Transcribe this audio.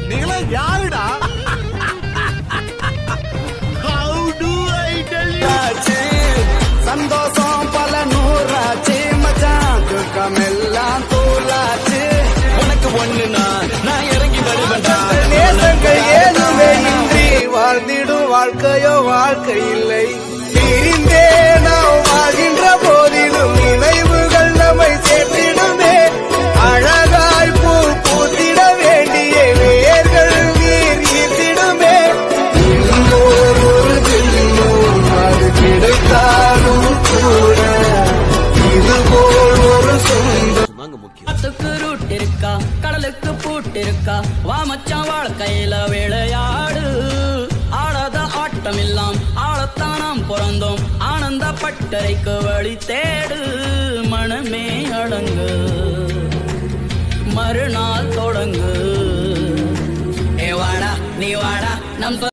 நீங்களா யாருடா How do I tell you? ஆச்சு. சந்தோஷம் பல நூறாச்சு மச்சான் துக்கமெல்லாம் தூளாச்சு உனக்கு ஒண்ணுனா நான் இறங்கி வருவேன்டா நேசங்கள் ஏதுமே இன்றி வாழ்ந்திடும் வாழ்க்கையோ வாழ்க்கை இல்லை பிரிந்தே நாம் வாழ்கின்ற போதிலும் நினைவுகள் நம்மை சேர்த்திடுமே அழகாய் பூ பூத்திட வேண்டிய வேர்கள் நீர் ஈர்த்திடுமே இன்னோர் ஒரு தில்லும் அது கிடைத்தாலும் கூட இதுபோல் ஒரு சொந்தம் காத்துக்கு ரூட் இருக்கா கடலுக்கு பூட்டு இருக்கா வா மச்சான் வாழ்க்கையில விளையாடு ஆடாத ஆட்டம் எல்லாம் ஆளத்தான் நாம் பிறந்தோம் ஆனந்த பட்டறைக்கு வழி தேடு மனமே அடங்கு மறுநாள் தொடங்கு ஏ வாடா நீ வாடா நம்